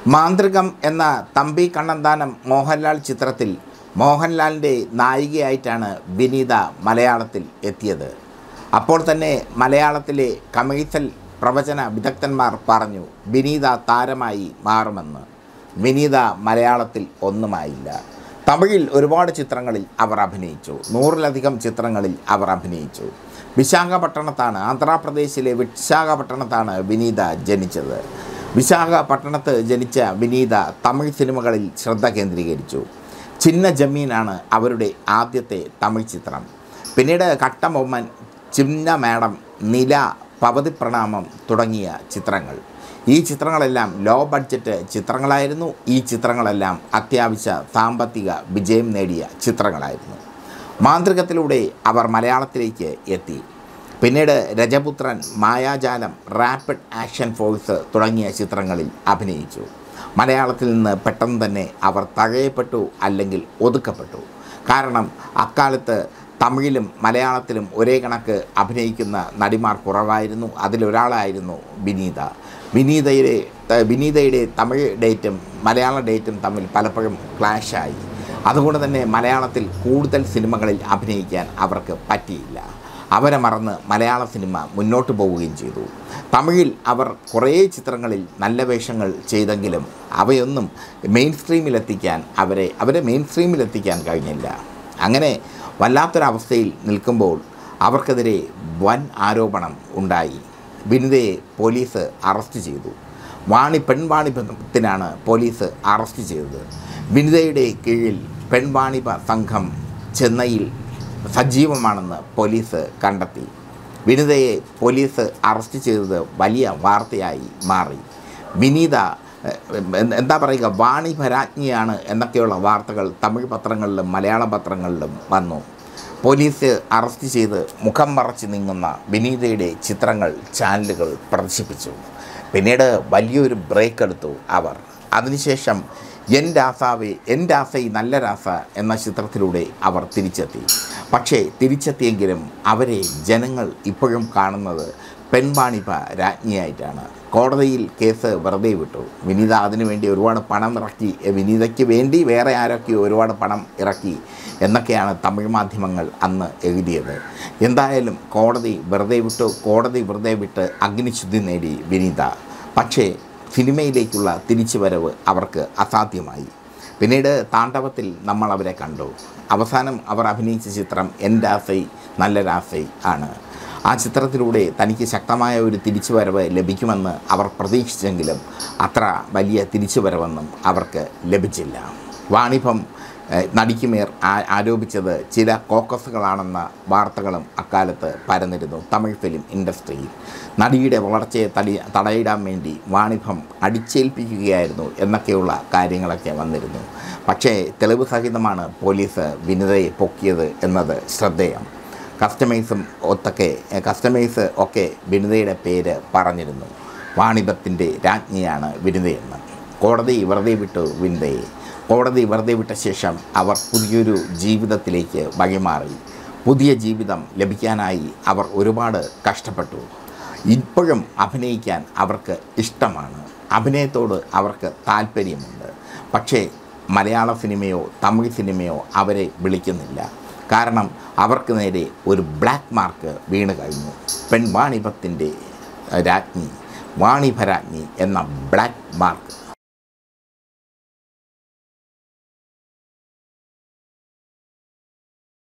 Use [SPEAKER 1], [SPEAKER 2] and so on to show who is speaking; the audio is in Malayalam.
[SPEAKER 1] മാന്ത്രികം എന്ന തമ്പി കണ്ണന്താനം മോഹൻലാൽ ചിത്രത്തിൽ മോഹൻലാലിൻ്റെ നായികയായിട്ടാണ് വിനീത മലയാളത്തിൽ എത്തിയത് അപ്പോൾ തന്നെ മലയാളത്തിലെ കമേഴ്സ്യൽ പ്രവചന വിദഗ്ധന്മാർ പറഞ്ഞു വിനീത താരമായി മാറുമെന്ന് വിനീത മലയാളത്തിൽ ഒന്നുമായില്ല തമിഴിൽ ഒരുപാട് ചിത്രങ്ങളിൽ അവർ അഭിനയിച്ചു നൂറിലധികം ചിത്രങ്ങളിൽ അവർ അഭിനയിച്ചു വിശാഖപട്ടണത്താണ് ആന്ധ്രാപ്രദേശിലെ വിശാഖപട്ടണത്താണ് വിനീത ജനിച്ചത് വിശാഖപട്ടണത്ത് ജനിച്ച വിനീത തമിഴ് സിനിമകളിൽ ശ്രദ്ധ കേന്ദ്രീകരിച്ചു ചിന്ന ജമീനാണ് അവരുടെ ആദ്യത്തെ തമിഴ് ചിത്രം പിന്നീട് കട്ടമൊമ്മൻ ചിന്ന മാഡം നില പവതി പ്രണാമം തുടങ്ങിയ ചിത്രങ്ങൾ ഈ ചിത്രങ്ങളെല്ലാം ലോ ബഡ്ജറ്റ് ചിത്രങ്ങളായിരുന്നു ഈ ചിത്രങ്ങളെല്ലാം അത്യാവശ്യ സാമ്പത്തിക വിജയം നേടിയ ചിത്രങ്ങളായിരുന്നു മാന്ത്രികത്തിലൂടെ അവർ മലയാളത്തിലേക്ക് എത്തി പിന്നീട് Rajaputhran Mayajalam rapid action force തുടങ്ങിയ ചിത്രങ്ങളിൽ അഭിനയിച്ചു മലയാളത്തിൽ നിന്ന് പെട്ടെന്ന് തന്നെ അവർ തഴയപ്പെട്ടു അല്ലെങ്കിൽ ഒതുക്കപ്പെട്ടു കാരണം അക്കാലത്ത് തമിഴിലും മലയാളത്തിലും ഒരേ കണക്ക് അഭിനയിക്കുന്ന നടിമാർ കുറവായിരുന്നു അതിലൊരാളായിരുന്നു വിനീത വിനീതയുടെ ത- വിനീതയുടെ തമിഴ് ഡേറ്റും മലയാള ഡേറ്റും തമ്മിൽ പലപ്പോഴും ക്ലാഷായി അതുകൊണ്ട് തന്നെ മലയാളത്തിൽ കൂടുതൽ സിനിമകളിൽ അഭിനയിക്കാൻ അവർക്ക് പറ്റിയില്ല അവരെ മറന്ന് മലയാള സിനിമ മുന്നോട്ട് പോവുകയും ചെയ്തു തമിഴിൽ അവർ കുറേ ചിത്രങ്ങളിൽ നല്ല വേഷങ്ങൾ ചെയ്തെങ്കിലും അവയൊന്നും മെയിൻ സ്ട്രീമിലെത്തിക്കാൻ അവരെ അവരെ മെയിൻ സ്ട്രീമിലെത്തിക്കാൻ കഴിഞ്ഞില്ല അങ്ങനെ വല്ലാത്തൊരവസ്ഥയിൽ നിൽക്കുമ്പോൾ അവർക്കെതിരെ വൻ ആരോപണം ഉണ്ടായി വിനിതയെ പോലീസ് അറസ്റ്റ് ചെയ്തു വാണി പെൺവാണിഭത്തിനാണ് പോലീസ് അറസ്റ്റ് ചെയ്തത് വിനിതയുടെ കീഴിൽ പെൺവാണിഭ സംഘം ചെന്നൈയിൽ സജീവമാണെന്ന് പോലീസ് കണ്ടെത്തി വിനിതയെ പോലീസ് അറസ്റ്റ് ചെയ്തത് വലിയ വാർത്തയായി മാറി വിനീത എഹ്, എന്ത് എന്താ പറയുക വാണിഭരാജ്ഞിയാണ് എന്നൊക്കെയുള്ള വാർത്തകൾ തമിഴ് പത്രങ്ങളിലും മലയാള പത്രങ്ങളിലും വന്നു പോലീസ് അറസ്റ്റ് ചെയ്ത് മുഖം മറച്ച് നീങ്ങുന്ന വിനീതയുടെ ചിത്രങ്ങൾ ചാനലുകൾ പ്രദർശിപ്പിച്ചു പിന്നീട് വലിയൊരു ബ്രേക്ക് എടുത്തു അവർ അതിനുശേഷം എൻ രാസാവേ എൻ രാസൈ നല്ല രാസ എന്ന ചിത്രത്തിലൂടെ അവർ തിരിച്ചെത്തി പക്ഷേ തിരിച്ചെത്തിയെങ്കിലും അവരെ ജനങ്ങൾ ഇപ്പോഴും കാണുന്നത് പെൺവാണിഭ രാജ്ഞിയായിട്ടാണ് കോടതിയിൽ കേസ് വെറുതെ വിട്ടു വിനീത അതിനുവേണ്ടി ഒരുപാട് പണം ഇറക്കി എ, വിനീതയ്ക്ക് വേണ്ടി വേറെ ആരൊക്കെയോ ഒരുപാട് പണം ഇറക്കി എന്നൊക്കെയാണ് തമിഴ് മാധ്യമങ്ങൾ അന്ന് എഴുതിയത് എന്തായാലും കോടതി വെറുതെ വിട്ടു കോടതി വെറുതെ വിട്ട് അഗ്നിശുദ്ധി നേടി വിനീത പക്ഷേ സിനിമയിലേക്കുള്ള തിരിച്ചുവരവ് അവർക്ക് അസാധ്യമായി പിന്നീട് താണ്ഡവത്തിൽ നമ്മൾ അവരെ കണ്ടു അവസാനം അവർ അഭിനയിച്ച ചിത്രം എൻ രാസൈ നല്ല രാസൈ ആണ് ആ ചിത്രത്തിലൂടെ തനിക്ക് ശക്തമായ ഒരു തിരിച്ചുവരവ് ലഭിക്കുമെന്ന് അവർ പ്രതീക്ഷിച്ചെങ്കിലും അത്ര വലിയ തിരിച്ചുവരവൊന്നും അവർക്ക് ലഭിച്ചില്ല വാണിഭം ഏഹ്, നടിക്കുമേർ ആ- ആരോപിച്ചത് ചില കോക്കസുകളാണെന്ന വാർത്തകളും അക്കാലത്ത് പരന്നിരുന്നു തമിഴ് ഫിലിം ഇൻഡസ്ട്രിയിൽ നടിയുടെ വളർച്ചയെ തടി തടയിടാൻ വേണ്ടി വാണിഭം അടിച്ചേൽപ്പിക്കുകയായിരുന്നു എന്നൊക്കെയുള്ള കാര്യങ്ങളൊക്കെ വന്നിരുന്നു പക്ഷേ തെളിവ് സഹിതമാണ് പോലീസ് വിനിതയെ പൊക്കിയത് എന്നത് ശ്രദ്ധേയം കസ്റ്റമേഴ്സും ഒത്തൊക്കെ കസ്റ്റമേഴ്സ് ഒക്കെ വിനിതയുടെ പേര് പറഞ്ഞിരുന്നു വാണിഭത്തിൻ്റെ രാജ്ഞിയാണ് വിനിതയെന്ന് കോടതി വെറുതെ വിട്ടു വിനിതയെ കോടതി വെറുതെ വിട്ട ശേഷം അവർ പുതിയൊരു ജീവിതത്തിലേക്ക് വഴിമാറി പുതിയ ജീവിതം ലഭിക്കാനായി അവർ ഒരുപാട് കഷ്ടപ്പെട്ടു ഇപ്പോഴും അഭിനയിക്കാൻ അവർക്ക് ഇഷ്ടമാണ് അഭിനയത്തോട് അവർക്ക് താല്പര്യമുണ്ട് പക്ഷേ മലയാള സിനിമയോ തമിഴ് സിനിമയോ അവരെ വിളിക്കുന്നില്ല കാരണം അവർക്ക് നേരെ ഒരു ബ്ലാക്ക് മാർക്ക് വീണ് കഴിഞ്ഞു പെൺവാണിഭത്തിൻ്റെ രാജ്ഞി വാണിഭരാജ്ഞി എന്ന ബ്ലാക്ക് മാർക്ക്